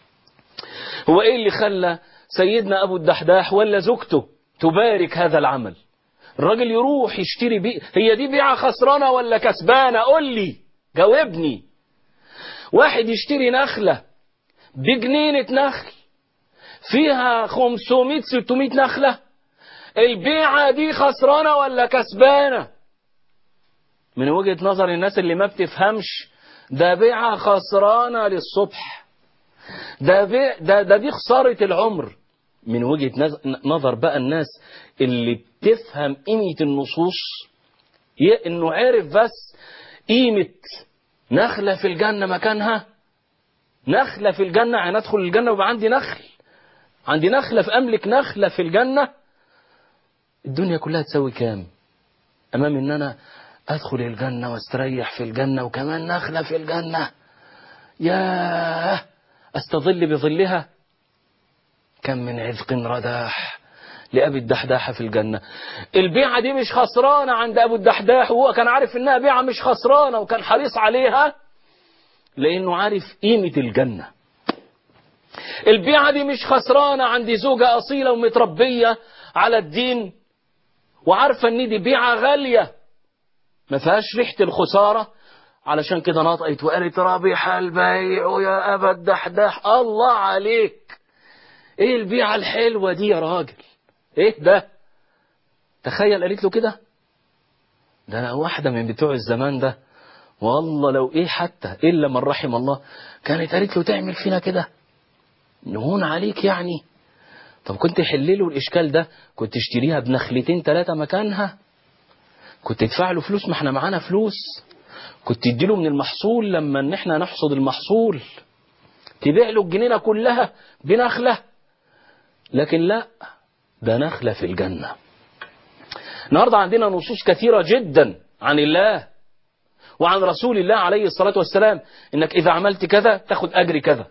هو ايه اللي خلى سيدنا ابو الدحداح ولا زوجته تبارك هذا العمل الراجل يروح يشتري بي هي دي بيعة خسرانة ولا كسبانة قول لي جاوبني واحد يشتري نخلة بجنينة نخل فيها 500 600 نخلة البيعة دي خسرانة ولا كسبانة من وجهة نظر الناس اللي ما بتفهمش ده بيعة خسرانة للصبح ده, بيع ده, ده دي خسارة العمر من وجهة نظر بقى الناس اللي بتفهم قيمة النصوص انه عرف بس قيمة نخلة في الجنة مكانها نخلة في الجنة يعني ادخل الجنة ويبقى عندي نخل عندي نخلة في املك نخلة في الجنة الدنيا كلها تساوي كام امام ان انا ادخل الجنة واستريح في الجنة وكمان نخلة في الجنة ياه استظل بظلها كم من عذق رداح لأبي الدحداح في الجنة البيعة دي مش خسرانة عند أبو الدحداح وهو كان عارف إنها بيعة مش خسرانة وكان حريص عليها لأنه عارف قيمة الجنة البيعة دي مش خسرانة عند زوجة أصيلة ومتربية على الدين وعارفة إن دي بيعة غالية ما فيهاش ريحة الخسارة علشان كده نطقت وقالت رابح البيع يا أبا الدحداح الله عليك ايه البيعة الحلوة دي يا راجل ايه ده تخيل قالت له كده ده أنا واحدة من بتوع الزمان ده والله لو ايه حتى الا من رحم الله كانت قالت له تعمل فينا كده نهون عليك يعني طب كنت حلله الاشكال ده كنت تشتريها بنخلتين ثلاثة مكانها كنت تدفع له فلوس ما احنا معانا فلوس كنت تديله من المحصول لما ان احنا نحصد المحصول تبيع له الجنينة كلها بنخلة لكن لا ده نخلة في الجنة النهاردة عندنا نصوص كثيرة جدا عن الله وعن رسول الله عليه الصلاة والسلام انك اذا عملت كذا تاخد اجر كذا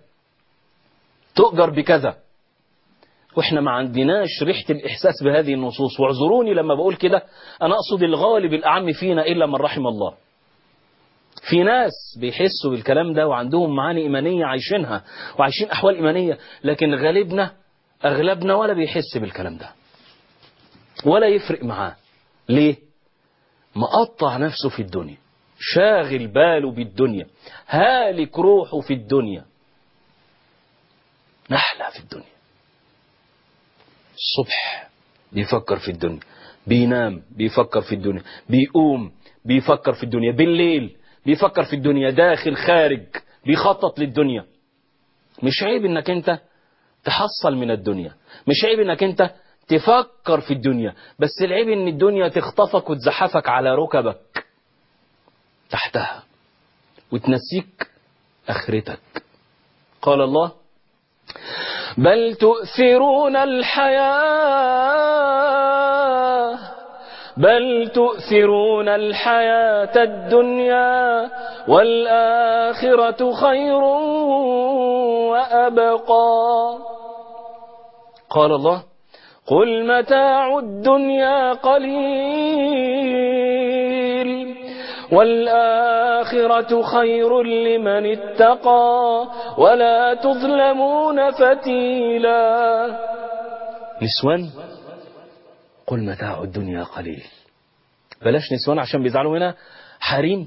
تؤجر بكذا واحنا ما عندناش ريحة الاحساس بهذه النصوص واعذروني لما بقول كده انا اقصد الغالب الاعم فينا الا من رحم الله في ناس بيحسوا بالكلام ده وعندهم معاني إيمانية عايشينها وعايشين أحوال إيمانية لكن غالبنا أغلبنا ولا بيحس بالكلام ده ولا يفرق معاه ليه مقطع نفسه في الدنيا شاغل باله بالدنيا هالك روحه في الدنيا نحلة في الدنيا الصبح بيفكر في الدنيا بينام بيفكر في الدنيا بيقوم بيفكر في الدنيا بالليل بيفكر في الدنيا داخل خارج بيخطط للدنيا مش عيب انك انت تحصل من الدنيا مش عيب انك انت تفكر في الدنيا بس العيب ان الدنيا تخطفك وتزحفك على ركبك تحتها وتنسيك اخرتك قال الله بل تؤثرون الحياة بل تؤثرون الحياة الدنيا والآخرة خير وأبقى قال الله قل متاع الدنيا قليل والآخرة خير لمن اتقى ولا تظلمون فتيلا نسوان قل متاع الدنيا قليل بلاش نسوان عشان بيزعلوا هنا حريم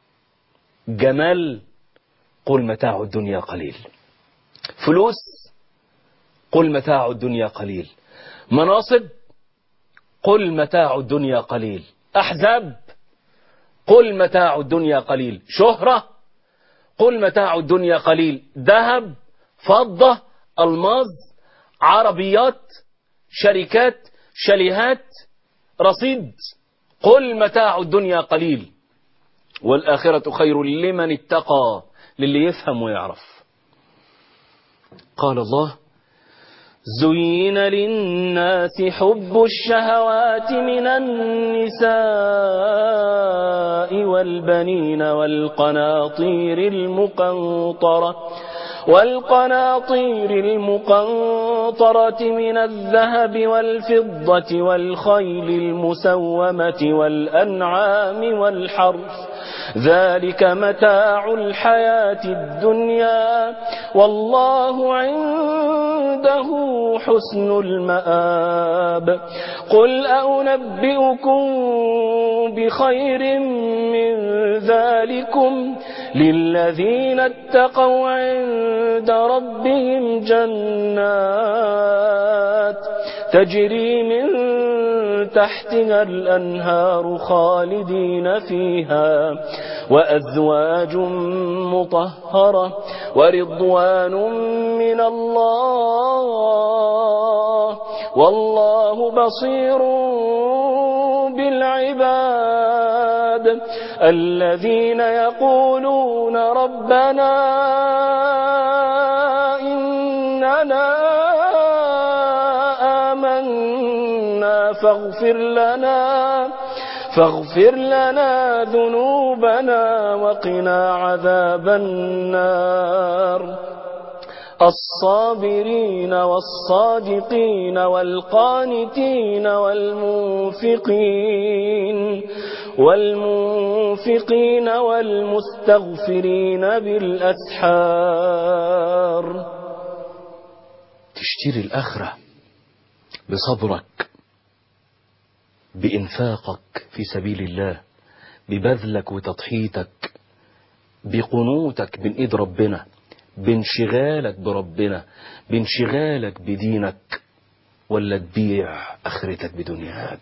جمال قل متاع الدنيا قليل فلوس قل متاع الدنيا قليل مناصب قل متاع الدنيا قليل أحزاب قل متاع الدنيا قليل شهرة قل متاع الدنيا قليل ذهب فضة الماظ عربيات شركات شاليهات رصيد قل متاع الدنيا قليل والآخرة خير لمن اتقى للي يفهم ويعرف قال الله زين للناس حب الشهوات من النساء والبنين والقناطير المقنطرة والقناطير المقنطرة من الذهب والفضة والخيل المسومة والأنعام والحرث ذلك متاع الحياة الدنيا والله عنده حسن المآب قل أنبئكم بخير من ذلكم للذين اتقوا عند ربهم جنات تجري من تحتها الأنهار خالدين فيها وأزواج مطهرة ورضوان من الله والله بصير بالعباد الذين يقولون ربنا إننا آمنا فاغفر لنا فاغفر لنا ذنوبنا وقنا عذاب النار الصابرين والصادقين والقانتين والمنفقين والمنفقين والمستغفرين بالأسحار تشتري الآخرة بصبرك بإنفاقك في سبيل الله ببذلك وتضحيتك بقنوتك بين إيد ربنا بانشغالك بربنا بانشغالك بدينك ولا تبيع اخرتك بدنياك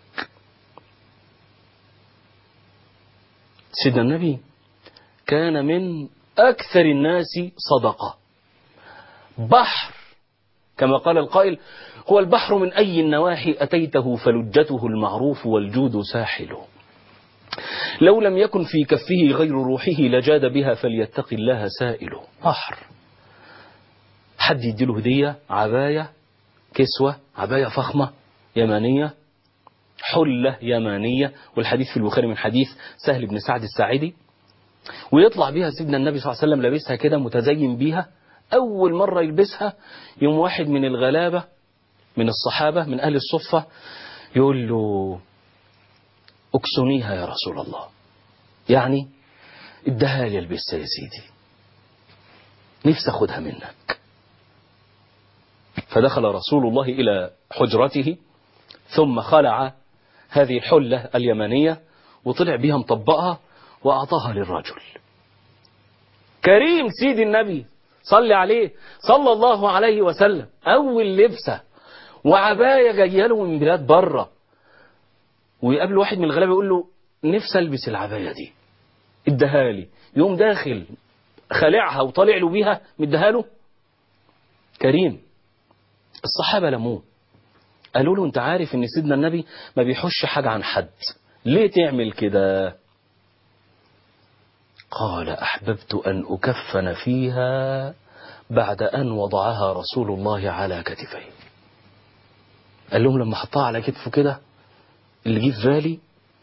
سيدنا النبي كان من اكثر الناس صدقه بحر كما قال القائل هو البحر من اي النواحي اتيته فلجته المعروف والجود ساحله لو لم يكن في كفه غير روحه لجاد بها فليتق الله سائله بحر حد يديله هدية عباية كسوة عباية فخمة يمانية حلة يمانية والحديث في البخاري من حديث سهل بن سعد الساعدي ويطلع بيها سيدنا النبي صلى الله عليه وسلم لابسها كده متزين بيها أول مرة يلبسها يوم واحد من الغلابة من الصحابة من أهل الصفة يقول له اكسنيها يا رسول الله يعني ادها لي البسها يا سيدي نفسي اخدها منك فدخل رسول الله إلى حجرته ثم خلع هذه الحلة اليمنية وطلع بها مطبقها وأعطاها للرجل كريم سيد النبي صلي عليه صلى الله عليه وسلم أول لبسة وعباية جايه له من بلاد بره ويقابل واحد من الغلابة يقول له نفسي البس العباية دي ادها لي يوم داخل خلعها وطالع له بيها مديها له كريم الصحابة لموه قالوا له انت عارف ان سيدنا النبي ما بيحش حاجة عن حد ليه تعمل كده قال أحببت أن أكفن فيها بعد أن وضعها رسول الله على كتفيه قال لهم لما حطها على كتفه كده اللي جه في بالي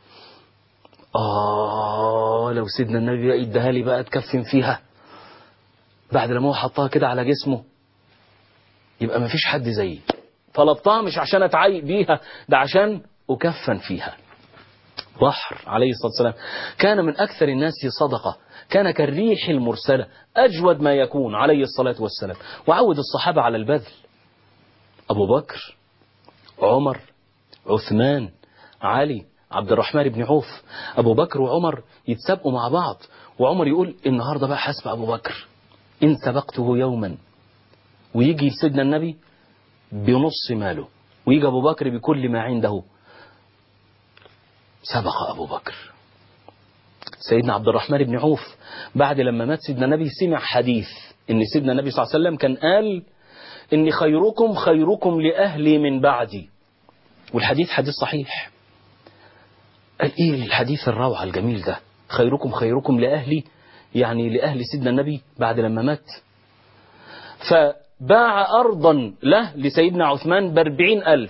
آه لو سيدنا النبي بقى اداها لي بقى اتكفن فيها بعد لما هو حطها كده على جسمه يبقى ما فيش حد زيي طلبتها مش عشان اتعيق بيها ده عشان أكفن فيها بحر عليه الصلاة والسلام كان من أكثر الناس صدقة كان كالريح المرسلة أجود ما يكون عليه الصلاة والسلام وعود الصحابة على البذل أبو بكر عمر عثمان علي عبد الرحمن بن عوف أبو بكر وعمر يتسابقوا مع بعض وعمر يقول النهاردة بقى حسب أبو بكر إن سبقته يوما ويجي سيدنا النبي بنص ماله ويجي أبو بكر بكل ما عنده سبق أبو بكر سيدنا عبد الرحمن بن عوف بعد لما مات سيدنا النبي سمع حديث ان سيدنا النبي صلى الله عليه وسلم كان قال ان خيركم خيركم لأهلي من بعدي والحديث حديث صحيح قال ايه الحديث الروعة الجميل ده خيركم خيركم لأهلي يعني لأهل سيدنا النبي بعد لما مات فباع أرضا له لسيدنا عثمان باربعين ألف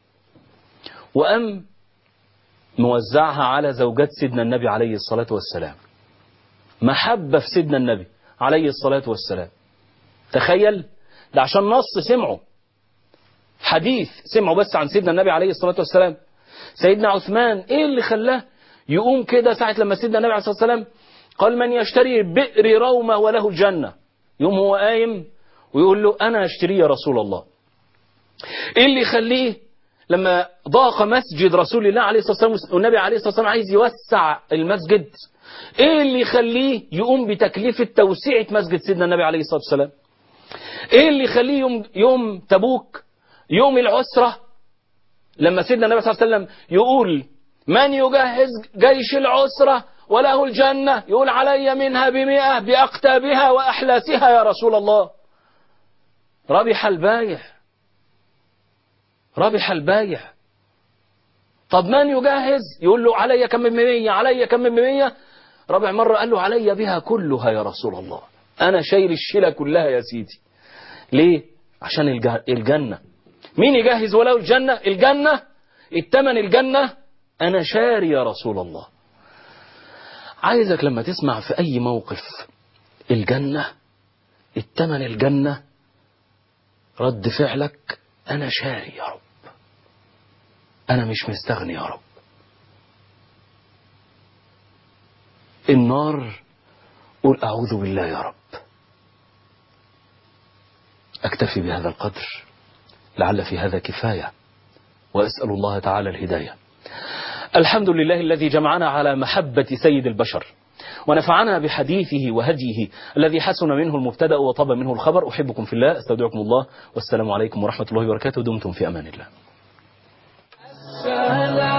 وأم موزعها على زوجات سيدنا النبي عليه الصلاة والسلام محبة في سيدنا النبي عليه الصلاة والسلام تخيل ده عشان نص سمعه حديث سمعه بس عن سيدنا النبي عليه الصلاة والسلام سيدنا عثمان ايه اللي خلاه يقوم كده ساعة لما سيدنا النبي عليه الصلاة والسلام قال من يشتري بئر رومة وله الجنة يوم هو قايم ويقول له انا اشتري يا رسول الله ايه اللي يخليه لما ضاق مسجد رسول الله عليه الصلاة والسلام والنبي عليه الصلاة والسلام عايز يوسع المسجد ايه اللي يخليه يقوم بتكلفة توسيعة مسجد سيدنا النبي عليه الصلاة والسلام ايه اللي يخليه يوم, يوم تبوك يوم العسرة لما سيدنا النبي صلى الله عليه وسلم يقول من يجهز جيش العسرة وله الجنة يقول علي منها بمئة بأقتابها وأحلاسها يا رسول الله ربح البايع ربح البايع طب من يجهز يقول له علي كم من مية علي كم من مية رابع مرة قال له علي بها كلها يا رسول الله أنا شايل الشيلة كلها يا سيدي ليه عشان الجنة مين يجهز وله الجنة الجنة التمن الجنة أنا شاري يا رسول الله عايزك لما تسمع في أي موقف الجنة التمن الجنة رد فعلك أنا شاري يا رب أنا مش مستغني يا رب النار قول أعوذ بالله يا رب أكتفي بهذا القدر لعل في هذا كفاية وأسأل الله تعالى الهداية الحمد لله الذي جمعنا على محبة سيد البشر ونفعنا بحديثه وهديه الذي حسن منه المبتدأ وطاب منه الخبر أحبكم في الله استودعكم الله والسلام عليكم ورحمة الله وبركاته دمتم في أمان الله السلام